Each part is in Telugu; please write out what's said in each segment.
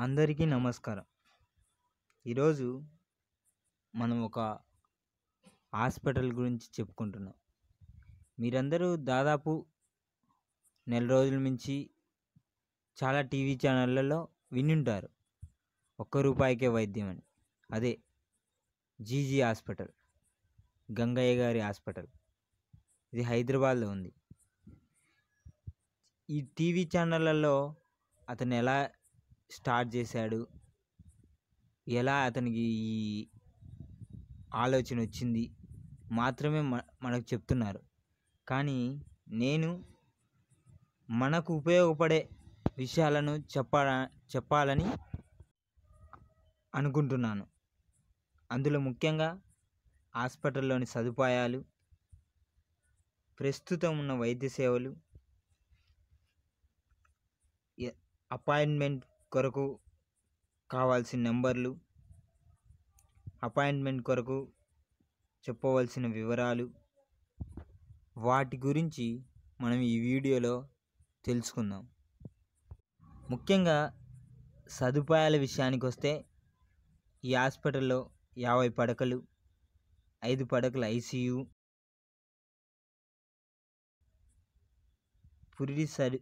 అందరికీ నమస్కారం ఈరోజు మనం ఒక హాస్పిటల్ గురించి చెప్పుకుంటున్నాం మీరందరూ దాదాపు నెల రోజుల నుంచి చాలా టీవీ ఛానళ్ళలో వినుంటారు ఒక్క రూపాయికే వైద్యం అని అదే జీజీ హాస్పిటల్ గంగయ్య గారి హాస్పిటల్ ఇది హైదరాబాద్లో ఉంది ఈ టీవీ ఛానళ్ళల్లో అతను ఎలా స్టార్ట్ చేశాడు ఎలా అతనికి ఈ ఆలోచన వచ్చింది మాత్రమే మ మనకు చెప్తున్నారు కానీ నేను మనకు ఉపయోగపడే విషయాలను చెప్పాల చెప్పాలని అనుకుంటున్నాను అందులో ముఖ్యంగా హాస్పిటల్లోని సదుపాయాలు ప్రస్తుతం ఉన్న వైద్య సేవలు ఎ- అపాయింట్మెంట్ కొరకు కావాల్సిన నెంబర్లు అపాయింట్మెంట్ కొరకు చెప్పవలసిన వివరాలు వాటి గురించి మనం ఈ వీడియోలో తెలుసుకుందాం ముఖ్యంగా సదుపాయాల విషయానికి వస్తే ఈ హాస్పిటల్లో యాభై పడకలు ఐదు పడకల ఐసీయూ పురిటి సదు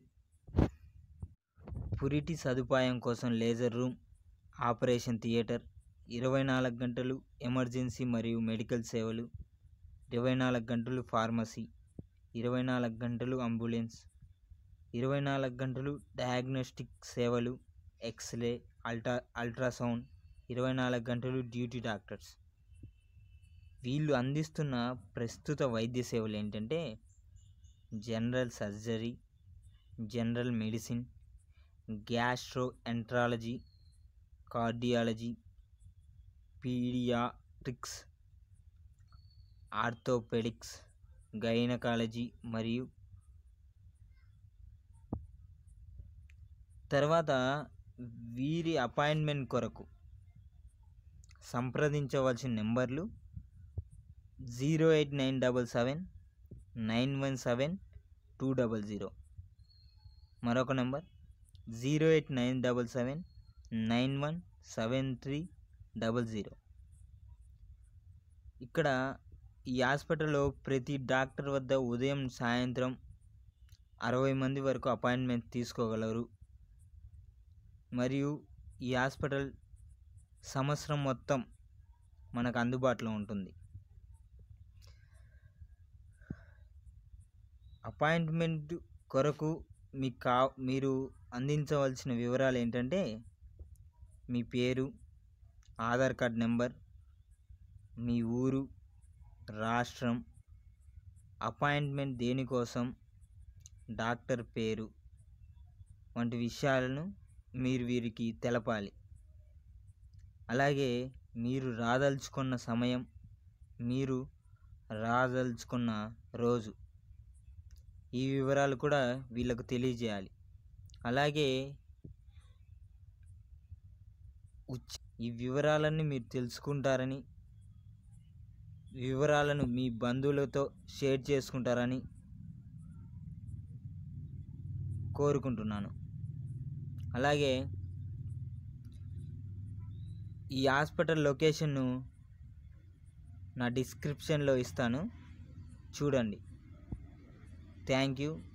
పురిటి సదుపాయం కోసం లేజర్ రూమ్ ఆపరేషన్ థియేటర్ ఇరవై నాలుగు గంటలు ఎమర్జెన్సీ మరియు మెడికల్ సేవలు ఇరవై నాలుగు గంటలు ఫార్మసీ ఇరవై నాలుగు గంటలు అంబులెన్స్ ఇరవై నాలుగు గంటలు డయాగ్నోస్టిక్ సేవలు ఎక్స్రే అల్ట్రా అల్ట్రాసౌండ్ ఇరవై నాలుగు గంటలు డ్యూటీ డాక్టర్స్ వీళ్ళు అందిస్తున్న ప్రస్తుత వైద్య సేవలు ఏంటంటే general surgery general medicine gastroenterology cardiology paediatrics orthopaedics gynaecology మరియు తర్వాత వీరి అపాయింట్మెంట్ కొరకు సంప్రదించవలసిన నెంబర్లు zero eight nine double seven nine one seven two double zero మరొక number zero eight nine double seven nine one seven three double zero ఇక్కడ ఈ హాస్పిటల్లో ప్రతి డాక్టర్ వద్ద ఉదయం సాయంత్రం అరవై మంది వరకు అపాయింట్మెంట్ తీసుకోగలరు మరియు ఈ హాస్పిటల్ సంవత్సరం మొత్తం మనకు అందుబాటులో ఉంటుంది అపాయింట్మెంట్ కొరకు మీకు కా మీరు అందించవలసిన వివరాలు ఏంటంటే మీ పేరు ఆధార్ కార్డ్ నెంబర్ మీ ఊరు రాష్ట్రం అపాయింట్మెంట్ దేనికోసం డాక్టర్ పేరు వంటి విషయాలను మీరు వీరికి తెలపాలి అలాగే మీరు రాదలుచుకున్న సమయం మీరు రాదలుచుకున్న రోజు ఈ వివరాలు కూడా వీళ్ళకు తెలియజేయాలి అలాగే ఉచ్- ఈ వివరాలన్నీ మీరు తెలుసుకుంటారని వివరాలను మీ బంధువులతో షేర్ చేసుకుంటారని కోరుకుంటున్నాను అలాగే ఈ హాస్పిటల్ లొకేషన్ను నా డిస్క్రిప్షన్లో ఇస్తాను చూడండి థ్యాంక్ యూ